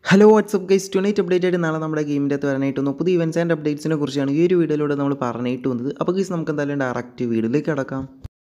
Hello what's up guys tonight update ആയിട്ട് നാളെ നമ്മുടെ ഗെയിമിൻ്റെ അകത്ത് വരാനായിട്ട് വന്നു പുതിയ ഇവൻസ് ആൻഡ് അപ്ഡേറ്റ്സിനെ കുറിച്ചാണ് ഈ ഒരു വീഡിയോയിലൂടെ നമ്മൾ പറഞ്ഞിട്ട് വന്നത് അപ്പോൾ ഗൈസ് നമുക്ക് എന്തായാലും ഡയറക്റ്റ് വീഡിയോയിലേക്ക് കിടക്കാം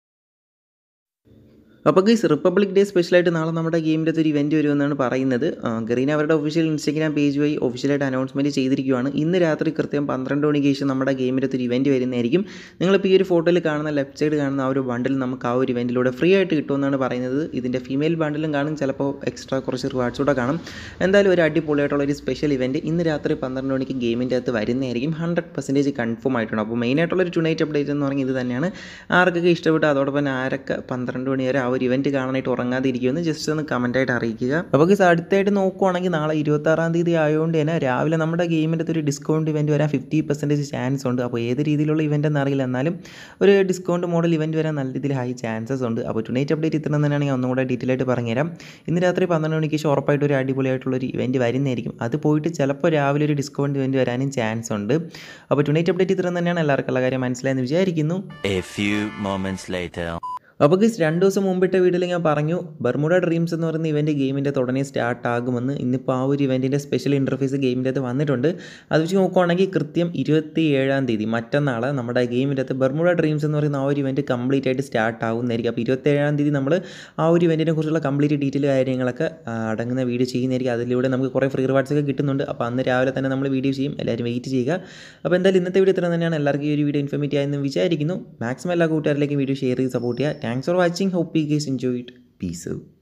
അപ്പോൾ ഗൈസ് റിപ്പബ്ലിക് ഡേ സ്പെഷ്യലായിട്ട് നാളെ നമ്മുടെ ഗെയിമിൻ്റെ ഒരു ഇവൻറ്റ് വരുമെന്നാണ് പറയുന്നത് ആ, ഗറീന അവരുടെ ഒഫീഷ്യൽ ഇൻസ്റ്റാഗ്രാം പേജ് വഴി ഒഫീഷ്യലായിട്ട് അനൗൺസ്മെൻറ്റ് ചെയ്തിരിക്കുകയാണ് ഇന്ന് രാത്രി കൃത്യം പന്ത്രണ്ട് മണിക്ക് ശേഷം നമ്മുടെ ഗെയിമിൻ്റെ ഒരു ഇവൻറ്റ് വരുന്നതായിരിക്കും നിങ്ങളിപ്പോൾ ഈ ഒരു ഫോട്ടോയിൽ കാണുന്ന ലെഫ്റ്റ് സൈഡ് കാണുന്ന ആ ഒരു ബണ്ടിൽ നമുക്ക് ആ ഒരു ഇവൻറ്റിലൂടെ ഫ്രീ ആയിട്ട് കിട്ടുമെന്നാണ് പറയുന്നത് ഇതിൻ്റെ ഫീമെയിൽ ബണ്ടിലും കാണും ചിലപ്പോൾ എക്സ്ട്രാ കുറച്ച് റിവാർഡ്സ് കൂടെ കാണും എന്തായാലും ഒരു അടിപൊളിയായിട്ടുള്ള ഒരു സ്പെഷ്യൽ ഇവൻറ്റ് ഇന്ന് രാത്രി പന്ത്രണ്ട് മണിക്ക് ഗെയിമിൻ്റെ അകത്ത് വരുന്നതായിരിക്കും ഹൺഡ്രഡ് പെർസെൻറ്റേജ് കൺഫേം ആയിട്ടുണ്ട് അപ്പോൾ മെയിനായിട്ടുള്ള ഒരു ടുനൈറ്റ് അപ്ഡേറ്റ് എന്ന് പറഞ്ഞാൽ ഇത് തന്നെയാണ് ആർക്കൊക്കെ ഇഷ്ടപ്പെട്ടു അതോടൊപ്പം തന്നെ ആരൊക്കെ പന്ത്രണ്ട് മണി വരെ ആ ഒരു ഇവൻറ്റ് കാണാനായിട്ട് ഉറങ്ങാതെ ഇരിക്കുമെന്ന് ജസ്റ്റ് ഒന്ന് കമൻറ്റായിട്ട് അറിയിക്കുക അപ്പോൾ ഗൈസ് അടുത്തായിട്ട് നോക്കുവാണെങ്കിൽ നാളെ ഇരുപത്താറാം തീയതി ആയതുകൊണ്ട് തന്നെ രാവിലെ നമ്മുടെ ഗെയിമിൻ്റെ ഒരു ഡിസ്കൗണ്ട് ഇവൻറ്റ് വരാൻ ഫിഫ്റ്റി പെർസെൻറ്റേജ് ചാൻസ് ഉണ്ട് അപ്പോൾ ഏത് രീതിയിലുള്ള ഇവൻ്റ് എന്നറിയില്ല എന്നാലും ഒരു ഡിസ്കൗണ്ട് മോഡൽ ഇവൻറ്റ് വരാൻ നല്ല രീതിയിൽ ഹൈ ചാൻസസ് ഉണ്ട് അപ്പോൾ ടുനൈറ്റ് അപ്ഡേറ്റ് ഇത്ര തന്നെയാണെങ്കിൽ ഒന്നും കൂടെ ഡീറ്റെയിൽ ആയിട്ട് പറഞ്ഞുതരാം ഇന്ന് രാത്രി പന്ത്രണ്ട് മണിക്ക് ശേഷം ഉറപ്പായിട്ട് ഒരു അടിപൊളിയായിട്ടുള്ള ഒരു ഇവൻറ്റ് വരുന്നതായിരിക്കും അത് പോയിട്ട് ചിലപ്പോൾ രാവിലെ ഒരു ഡിസ്കൗണ്ട് ഇവൻറ്റ് വരാനും ചാൻസ് ഉണ്ട് അപ്പോൾ ടുനൈറ്റ് അപ്ഡേറ്റ് ഇത്ര തന്നെയാണ് എല്ലാവർക്കും ഉള്ള കാര്യം മനസ്സിലായെന്ന് വിചാരിക്കുന്നു A few moments later. അപ്പോൾ ഗൈസ് രണ്ട് ദിവസം മുമ്പിട്ട വീഡിയോയിൽ ഞാൻ പറഞ്ഞു ബർമുഡ ഡ്രീംസ് എന്ന് പറയുന്ന ഇവൻറ്റ് ഗെയിമിൻ്റെ തുടങ്ങി സ്റ്റാർട്ട് ആകുമെന്ന് ഇന്നിപ്പോൾ ആ ഒരു ഇവൻറ്റിൻ്റെ സ്പെഷ്യൽ ഇൻ്റർഫേസ് ഗെയിമിൻ്റെ അകത്ത് വന്നിട്ടുണ്ട് അത് വെച്ച് നോക്കുവാണെങ്കിൽ കൃത്യം ഇരുപത്തി ഏഴാം തീയതി മറ്റന്നാൾ നമ്മുടെ ഗെയിമിൻ്റെ അകത്ത് ബർമുഡ ഡ്രീംസ് എന്ന് പറയുന്ന ആ ഒരു ഇവൻറ്റ് കംപ്ലീറ്റ് ആയിട്ട് സ്റ്റാർട്ട് ആകുന്നതായിരിക്കും അപ്പോൾ ഇരുപത്തി ഏഴാം തീയതി നമ്മൾ ആ ഒരു ഇവൻറ്റിനെ കുറിച്ചുള്ള കംപ്ലീറ്റ് ഡീറ്റെയിൽ കാര്യങ്ങളൊക്കെ ആ, അടങ്ങുന്ന വീഡിയോ ചെയ്യുന്നതായിരിക്കും അതിലൂടെ നമുക്ക് കുറേ ഫ്രീ റിവാർഡ്സ് ഒക്കെ കിട്ടുന്നുണ്ട് അപ്പോൾ അന്ന് രാവിലെ തന്നെ നമ്മൾ വീഡിയോ ചെയ്യും എല്ലാവരും വെയിറ്റ് ചെയ്യുക അപ്പോൾ എന്തായാലും ഇന്നത്തെ വീഡിയോ ഇത്ര തന്നെയാണ് എല്ലാവർക്കും ഈ ഒരു വീഡിയോ ഇൻഫോർമേറ്റീവ് ആയെന്ന് വിചാരിക്കുന്നു മാക്സിമം എല്ലാ കൂട്ടുകാരിലേക്കും വീഡിയോ ഷെയർ ചെയ്ത് സപ്പോർട്ട് ചെയ്യുക thanks for watching hope you guys enjoy it piece